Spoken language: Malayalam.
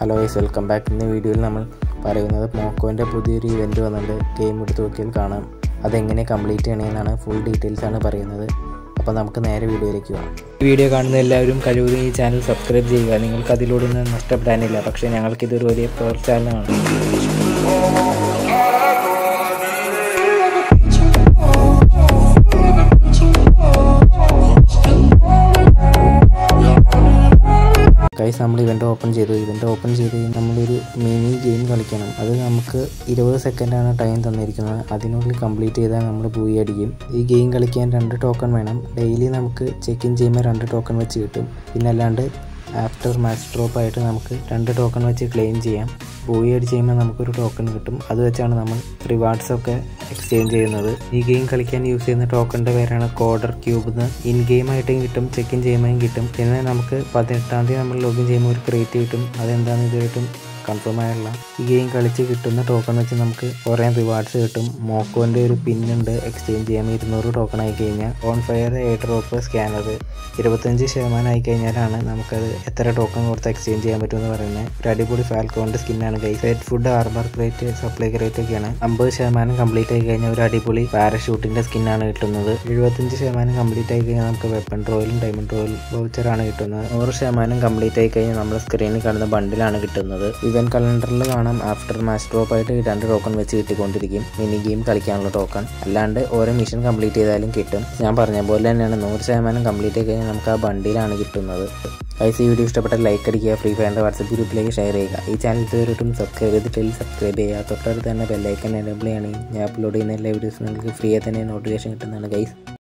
ഹലോ ഗൈസ് വെൽക്കം ബാക്ക് ഇന്ന വീഡിയോയിൽ നമ്മൾ പറയുന്നത് മോക്കോൻ്റെ പുതിയൊരു ഇവൻറ്റ് വന്നിട്ടുണ്ട് ഗെയിം എടുത്ത് നോക്കിയാൽ കാണാം അതെങ്ങനെ കംപ്ലീറ്റ് ചെയ്യണമെന്നാണ് ഫുൾ ഡീറ്റെയിൽസ് ആണ് പറയുന്നത് അപ്പോൾ നമുക്ക് നേരെ വീഡിയോയിലേക്ക് പോകാം ഈ വീഡിയോ കാണുന്ന എല്ലാവരും കഴിവതും ഈ ചാനൽ സബ്സ്ക്രൈബ് ചെയ്യുക നിങ്ങൾക്ക് അതിലൂടെ ഒന്നും നഷ്ടപ്പെടാനില്ല പക്ഷേ ഞങ്ങൾക്ക് ഇതൊരു വലിയ പ്രോത്സാഹനമാണ് ഗൈസ് നമ്മൾ ഇവൻ്റ് ഓപ്പൺ ചെയ്തു ഇവൻ്റ് ഓപ്പൺ ചെയ്ത് കഴിഞ്ഞ് നമ്മളൊരു മിനി ഗെയിം കളിക്കണം അത് നമുക്ക് ഇരുപത് സെക്കൻഡാണ് ടൈം തന്നിരിക്കുന്നത് അതിനുള്ളിൽ കംപ്ലീറ്റ് ചെയ്താൽ നമ്മൾ പൂയി അടിക്കും ഈ ഗെയിം കളിക്കാൻ രണ്ട് ടോക്കൺ വേണം ഡെയിലി നമുക്ക് ചെക്ക് ഇൻ ചെയ്യുമ്പോൾ രണ്ട് ടോക്കൺ വെച്ച് കിട്ടും പിന്നെ അല്ലാണ്ട് ആഫ്റ്റർ മാച്ച് ഡ്രോപ്പ് ആയിട്ട് നമുക്ക് രണ്ട് ടോക്കൺ വെച്ച് ക്ലെയിം ചെയ്യാം പൂയി അടിച്ച് കഴിയുമ്പോൾ നമുക്കൊരു ടോക്കൺ കിട്ടും അത് വെച്ചാണ് നമ്മൾ റിവാർഡ്സ് ഒക്കെ എക്സ്ചേഞ്ച് ചെയ്യുന്നത് ഈ ഗെയിം കളിക്കാൻ യൂസ് ചെയ്യുന്ന ടോക്കണിൻ്റെ പേരാണ് കോഡർ ക്യൂബ് എന്ന് ഇൻ ഗെയിം ആയിട്ടും കിട്ടും ചെക്ക് ഇൻ ചെയ്യുമ്പോഴും കിട്ടും പിന്നെ നമുക്ക് പതിനെട്ടാം തീയതി നമ്മൾ ലോഗിൻ ചെയ്യുമ്പോൾ ഒരു ക്രിയേറ്റ് കിട്ടും അതെന്താണെന്ന് ഇതുമായിട്ടും കൺഫേം ആയുള്ള ഈ ഗെയിം കളിച്ച് കിട്ടുന്ന ടോക്കൺ വെച്ച് നമുക്ക് കുറേ റിവാർഡ്സ് കിട്ടും മോക്കോൻ്റെ ഒരു പിന്നുണ്ട് എക്സ്ചേഞ്ച് ചെയ്യാൻ ഇരുന്നൂറ് ടോക്കൺ ആയി കഴിഞ്ഞാൽ on fire air drop scanner ഇരുപത്തഞ്ച് ശതമാനം ആയി കഴിഞ്ഞാലാണ് നമുക്കത് എത്ര ടോക്കൺ കൊടുത്ത് എക്സ്ചേഞ്ച് ചെയ്യാൻ പറ്റുമെന്ന് പറയുന്നത് ഒരു അടിപൊളി ഫാൽക്കോണിൻ്റെ സ്കിന്നാണ് ഗൈ ഫെറ്റ് food armour crate supply crate ഒക്കെയാണ് അമ്പത് ശതമാനം കംപ്ലീറ്റ് ആയി കഴിഞ്ഞാൽ ഒരു അടിപൊളി പാരഷൂട്ടിൻ്റെ സ്കിന്നാണ് കിട്ടുന്നത് എഴുപത്തഞ്ച് ശതമാനം കംപ്ലീറ്റ് ആയി കഴിഞ്ഞാൽ നമുക്ക് വെപ്പൺ റോയിലും ഡയമണ്ട് റോയിൽ വൗച്ചറാണ് കിട്ടുന്നത് നൂറ് ശതമാനം കംപ്ലീറ്റ് ആയി കഴിഞ്ഞാൽ നമ്മുടെ സ്ക്രീനിൽ കാണുന്ന ബണ്ടിലാണ് കിട്ടുന്നത് ഇവൻ കലണ്ടറിൽ കാണാം ആഫ്റ്റർ മാച്ച് ഡ്രോപ്പ് ആയിട്ട് രണ്ട് ടോക്കൺ വെച്ച് കിട്ടിക്കൊണ്ടിരിക്കും മിനി ഗെയിം കളിക്കാനുള്ള ടോക്കൺ അല്ലാണ്ട് ഓരോ മിഷൻ കംപ്ലീറ്റ് ചെയ്താലും കിട്ടും ഞാൻ പറഞ്ഞ പോലെ തന്നെയാണ് നൂറ് ശതമാനം കംപ്ലീറ്റ് ആയി കഴിഞ്ഞാൽ നമുക്ക് ആ ബണ്ടിലാണ് കിട്ടുന്നത് ഗൈസ് ഈ വീഡിയോ ഇഷ്ടപ്പെട്ട ലൈക്ക് അടിക്കുക ഫ്രീ ഫയറിൻ്റെ വാട്സപ്പ് ഗ്രൂപ്പിലേക്ക് ഷെയർ ചെയ്യുക ഈ ചാനൽ തീർച്ചയായിട്ടും സബ്സ്ക്രൈബ് ചെയ്തിട്ടില്ലെങ്കിൽ സബ്സ്ക്രൈബ് ചെയ്യുക തൊട്ടടുത്ത് തന്നെ ബെല്ലൈക്കൻ എനേബിൾ ചെയ്യണമെങ്കിൽ ഞാൻ അപ്ലോഡ് ചെയ്യുന്ന എല്ലാ വീഡിയോസും നിങ്ങൾക്ക് ഫ്രീ ആയി തന്നെ നോട്ടിഫിക്കേഷൻ കിട്ടുന്നതാണ് ഗൈസ്